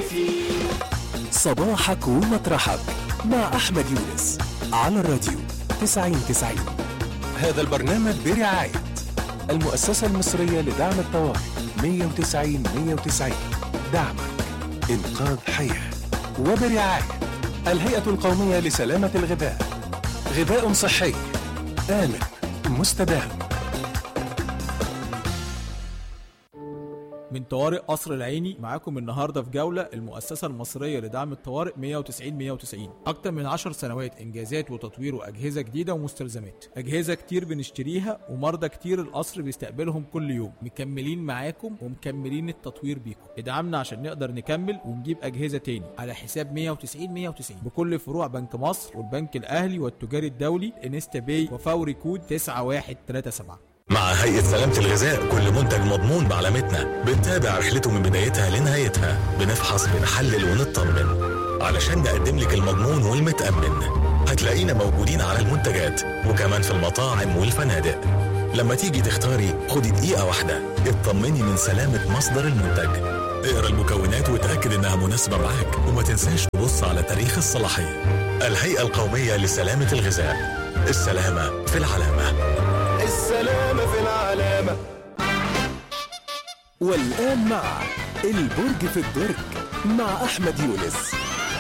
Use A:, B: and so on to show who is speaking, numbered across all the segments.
A: فيه
B: صباحك ومطرحك مع أحمد يونس على الراديو 9090 هذا البرنامج برعاية المؤسسة المصرية لدعم الطوارئ 190 190 دعمك إنقاذ حياة وبرعاية الهيئة القومية لسلامة الغذاء غذاء صحي آمن مستدام
C: من طوارئ قصر العيني معاكم النهارده في جوله المؤسسه المصريه لدعم الطوارئ 190 190 اكتر من 10 سنوات انجازات وتطوير واجهزه جديده ومستلزمات اجهزه كتير بنشتريها ومرضى كتير القصر بيستقبلهم كل يوم مكملين معاكم ومكملين التطوير بيكم ادعمنا عشان نقدر نكمل ونجيب اجهزه تاني على حساب 190 190 بكل فروع بنك مصر والبنك الاهلي والتجاري الدولي انستا باي وفوري كود 9137
D: مع هيئة سلامة الغذاء كل منتج مضمون بعلامتنا بنتابع رحلته من بدايتها لنهايتها بنفحص بنحلل ونطمن علشان نقدم لك المضمون والمتأمن هتلاقينا موجودين على المنتجات وكمان في المطاعم والفنادق لما تيجي تختاري خدي دقيقة واحدة اطمني من سلامة مصدر المنتج اقرا المكونات وتأكد انها مناسبة معاك وما تنساش تبص على تاريخ الصلاحية الهيئة القومية لسلامة الغذاء السلامة في العلامة
A: السلامة في العلامة
B: والآن مع البرج في الدرج مع أحمد يونس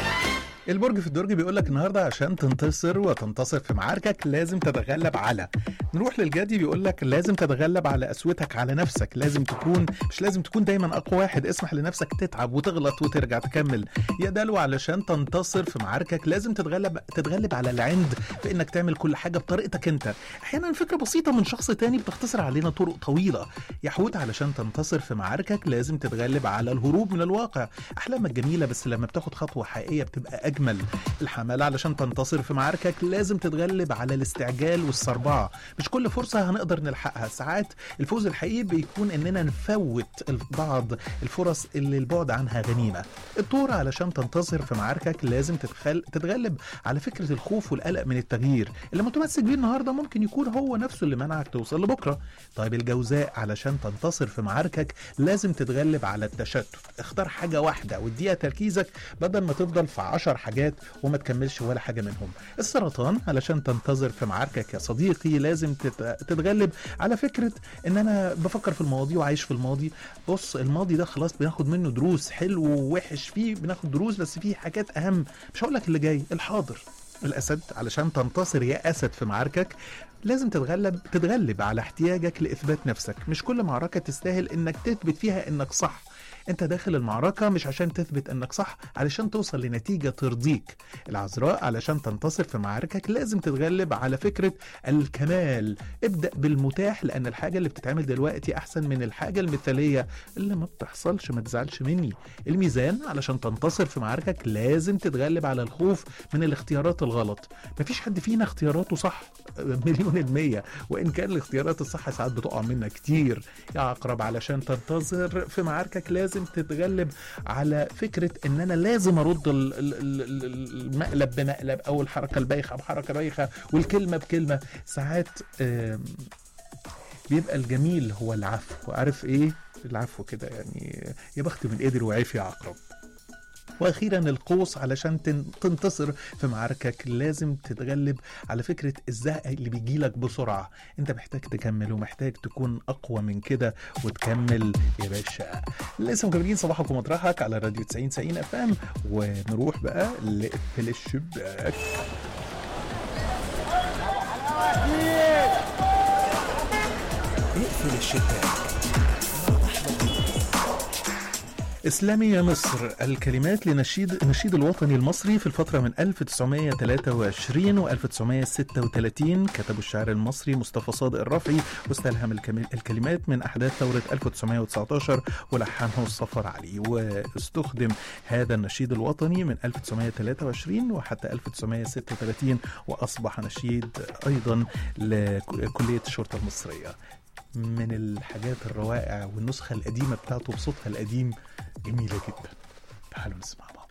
E: البرج في الدرج بيقول لك النهارده عشان تنتصر وتنتصر في معاركك لازم تتغلب على نروح للجدي بيقول لك لازم تتغلب على قسوتك على نفسك لازم تكون مش لازم تكون دايما اقوى واحد اسمح لنفسك تتعب وتغلط وترجع تكمل يا دلو علشان تنتصر في معاركك لازم تتغلب تتغلب على العند في انك تعمل كل حاجه بطريقتك انت احيانا فكره بسيطه من شخص تاني بتختصر علينا طرق طويله يا حوت علشان تنتصر في معاركك لازم تتغلب على الهروب من الواقع احلامك جميله بس لما بتاخد خطوه حقيقيه بتبقى اجمل الحماله علشان تنتصر في معاركك لازم تتغلب على الاستعجال والسربعه مش كل فرصه هنقدر نلحقها ساعات الفوز الحقيقي بيكون اننا نفوت بعض الفرص اللي البعد عنها غنيمه الطور علشان تنتصر في معاركك لازم تتخل... تتغلب على فكره الخوف والقلق من التغيير اللي متمسك بيه النهارده ممكن يكون هو نفسه اللي منعك توصل لبكره طيب الجوزاء علشان تنتصر في معاركك لازم تتغلب على التشتت اختار حاجه واحده واديها تركيزك بدل ما تفضل في عشر حاجات وما تكملش ولا حاجه منهم السرطان علشان تنتظر في معاركك يا صديقي لازم تت... تتغلب على فكره ان انا بفكر في الماضي وعايش في الماضي بص الماضي ده خلاص بناخد منه دروس حلو ووحش فيه بناخد دروس بس فيه حاجات اهم مش هقول لك اللي جاي الحاضر الاسد علشان تنتصر يا اسد في معاركك لازم تتغلب تتغلب على احتياجك لاثبات نفسك مش كل معركه تستاهل انك تثبت فيها انك صح انت داخل المعركة مش عشان تثبت انك صح علشان توصل لنتيجة ترضيك العذراء علشان تنتصر في معاركك لازم تتغلب على فكرة الكمال ابدأ بالمتاح لان الحاجة اللي بتتعمل دلوقتي احسن من الحاجة المثالية اللي ما بتحصلش ما تزعلش مني الميزان علشان تنتصر في معاركك لازم تتغلب على الخوف من الاختيارات الغلط مفيش حد فينا اختياراته صح مليون المية وان كان الاختيارات الصح ساعات بتقع منا كتير يا عقرب علشان تنتصر في معاركك لازم لازم تتغلب على فكره ان انا لازم ارد ال- ال- ال- ال- المقلب بمقلب او الحركه البايخه بحركه بايخه والكلمه بكلمه ساعات آم، بيبقى الجميل هو العفو عارف ايه العفو كده يعني يا بخت من قدر وعيف يا عقرب واخيرا القوس علشان تن- تنتصر في معاركك لازم تتغلب على فكره الزهق اللي بيجيلك بسرعه انت محتاج تكمل ومحتاج تكون اقوى من كده وتكمل يا باشا لسه مكملين صباحك ومطرحك على راديو 90 90 اف ام ونروح بقى لقفل الشباك
B: اقفل الشباك
E: إسلامي يا مصر الكلمات لنشيد النشيد الوطني المصري في الفترة من 1923 و 1936 كتب الشاعر المصري مصطفى صادق الرفعي واستلهم الكم- الكلمات من أحداث ثورة 1919 ولحنه الصفر علي واستخدم هذا النشيد الوطني من 1923 وحتى 1936 وأصبح نشيد أيضا لكلية الشرطة المصرية من الحاجات الروائع والنسخة القديمة بتاعته بصوتها القديم جميلة جدا تعالوا نسمع بعض